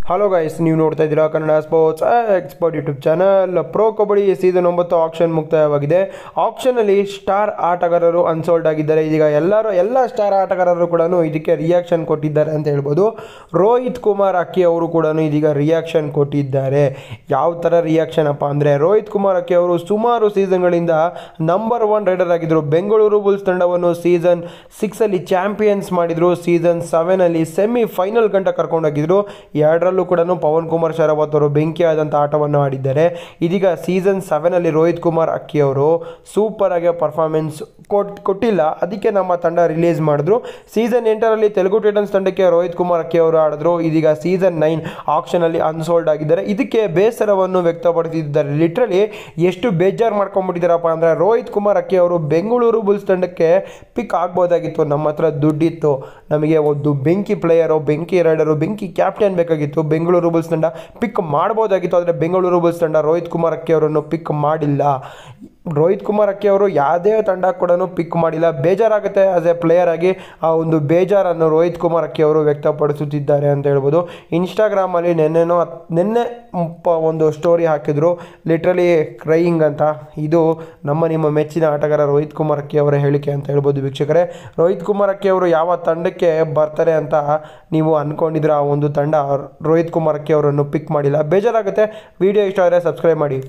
hello guys ನೀವು ನೋಡ್ತಾ ಇದ್ದೀರಾ Kannada sports expert YouTube channel pro kabaddi season ಒಂಬತ್ತು ಆಕ್ಷನ್ ಮುಕ್ತಾಯವಾಗಿದೆ ಆಕ್ಷನಲ್ಲಿ ಸ್ಟಾರ್ ಆಟಗಾರರು ಅನ್ಸೋಲ್ಡ್ ಆಗಿದ್ದಾರೆ ಇದೀಗ ಎಲ್ಲರೂ ಎಲ್ಲ ಸ್ಟಾರ್ ಆಟಗಾರರು ಕೂಡ ಇದಕ್ಕೆ ರಿಯಾಕ್ಷನ್ ಕೊಟ್ಟಿದ್ದಾರೆ ಅಂತ ಹೇಳ್ಬೋದು ರೋಹಿತ್ ಕುಮಾರ್ ಅಕ್ಕಿ ಅವರು ಕೂಡ ಇದೀಗ ರಿಯಾಕ್ಷನ್ ಕೊಟ್ಟಿದ್ದಾರೆ ಯಾವ ಥರ ರಿಯಾಕ್ಷನ್ ಅಪ್ಪ ಅಂದರೆ ರೋಹಿತ್ ಕುಮಾರ್ ಅಕ್ಕಿ ಅವರು ಸುಮಾರು ಸೀಸನ್ಗಳಿಂದ ನಂಬರ್ ಒನ್ ರೈಡರ್ ಆಗಿದ್ದರು ಬೆಂಗಳೂರು ಬುಲ್ಸ್ ತಂಡವನ್ನು ಸೀಸನ್ ಸಿಕ್ಸಲ್ಲಿ ಚಾಂಪಿಯನ್ಸ್ ಮಾಡಿದರು ಸೀಸನ್ ಸೆವೆನಲ್ಲಿ ಸೆಮಿ ಫೈನಲ್ ಗಂಟ ಕರ್ಕೊಂಡೋಗಿದ್ರು ಎರಡರಲ್ಲೂ ಕೂಡ ಪವನ್ ಕುಮಾರ್ ಶರಾವತ್ ಅವರು ಬೆಂಕಿಯಾದಂಥ ಆಟವನ್ನು ಆಡಿದ್ದಾರೆ ಇದೀಗ ಸೀಸನ್ ಸೆವೆನಲ್ಲಿ ರೋಹಿತ್ ಕುಮಾರ್ ಅಕ್ಕಿ ಅವರು ಸೂಪರ್ ಆಗಿ ಪರ್ಫಾರ್ಮೆನ್ಸ್ ಕೊಟ್ ಕೊಟ್ಟಿಲ್ಲ ಅದಕ್ಕೆ ನಮ್ಮ ತಂಡ ರಿಲೀಸ್ ಮಾಡಿದ್ರು ಸೀಸನ್ ಎಂಟರಲ್ಲಿ ತೆಲುಗು ಟೈಟನ್ಸ್ ತಂಡಕ್ಕೆ ರೋಹಿತ್ ಕುಮಾರ್ ಅಕ್ಕಿ ಅವರು ಆಡಿದ್ರು ಇದೀಗ ಸೀಸನ್ ನೈನ್ ಆಕ್ಷನಲ್ಲಿ ಅನ್ಸೋಲ್ಡ್ ಆಗಿದ್ದಾರೆ ಇದಕ್ಕೆ ಬೇಸರವನ್ನು ವ್ಯಕ್ತಪಡಿಸಿದ್ದಾರೆ ಲಿಟ್ರಲಿ ಎಷ್ಟು ಬೇಜಾರು ಮಾಡ್ಕೊಂಡ್ಬಿಟ್ಟಿದ್ದಾರಪ್ಪ ಅಂದರೆ ರೋಹಿತ್ ಕುಮಾರ್ ಅಕ್ಕಿ ಅವರು ಬೆಂಗಳೂರು ಬುಲ್ಸ್ ತಂಡಕ್ಕೆ ಪಿಕ್ ಆಗ್ಬೋದಾಗಿತ್ತು ನಮ್ಮ ಹತ್ರ ದುಡ್ಡಿತ್ತು ನಮಗೆ ಒಂದು ಬೆಂಕಿ ಪ್ಲೇಯರು ಬೆಂಕಿ ರೈಡರು ಬೆಂಕಿ ಕ್ಯಾಪ್ಟನ್ ಬೇಕಾಗಿತ್ತು ಬೆಂಗಳೂರು ಬುಲ್ಸ್ ತಂಡ ಪಿಕ್ ಮಾಡ್ಬೋದಾಗಿತ್ತು ಆದರೆ ಬೆಂಗಳೂರು ಬುಲ್ಸ್ ತಂಡ ರೋಹಿತ್ ಕುಮಾರ್ ಅಕ್ಕಿ ಅವರನ್ನು ಪಿಕ್ ಮಾಡಿಲ್ಲ ರೋಹಿತ್ ಕುಮಾರ್ ಅಕ್ಕಿ ಅವರು ಯಾವುದೇ ತಂಡ ಕೂಡ ಪಿಕ್ ಮಾಡಿಲ್ಲ ಬೇಜಾರಾಗುತ್ತೆ ಆಸ್ ಎ ಪ್ಲೇಯರ್ ಆಗಿ ಆ ಒಂದು ಬೇಜಾರನ್ನು ರೋಹಿತ್ ಕುಮಾರ್ ಅಕ್ಕಿ ಅವರು ವ್ಯಕ್ತಪಡಿಸುತ್ತಿದ್ದಾರೆ ಅಂತ ಹೇಳ್ಬೋದು ಇನ್ಸ್ಟಾಗ್ರಾಮಲ್ಲಿ ನೆನ್ನೆನೋ ನಿನ್ನೆ ಪ ಒಂದು ಸ್ಟೋರಿ ಹಾಕಿದ್ರು ಲಿಟ್ರಲಿ ಕ್ರೈಯಿಂಗ್ ಅಂತ ಇದು ನಮ್ಮ ನಿಮ್ಮ ಮೆಚ್ಚಿನ ಆಟಗಾರ ರೋಹಿತ್ ಕುಮಾರ್ ಅಕ್ಕಿ ಅವರ ಹೇಳಿಕೆ ಅಂತ ಹೇಳ್ಬೋದು ವೀಕ್ಷಕರೇ ರೋಹಿತ್ ಕುಮಾರ್ ಅಕ್ಕಿ ಅವರು ಯಾವ ತಂಡಕ್ಕೆ ಬರ್ತಾರೆ ಅಂತ ನೀವು ಅಂದ್ಕೊಂಡಿದ್ರೆ ಆ ಒಂದು ತಂಡ ರೋಹಿತ್ ಕುಮಾರ್ ಅಕ್ಕಿ ಅವರನ್ನು ಪಿಕ್ ಮಾಡಿಲ್ಲ ಬೇಜಾರಾಗುತ್ತೆ ವಿಡಿಯೋ ಇಷ್ಟ ಆದರೆ ಸಬ್ಸ್ಕ್ರೈಬ್ ಮಾಡಿ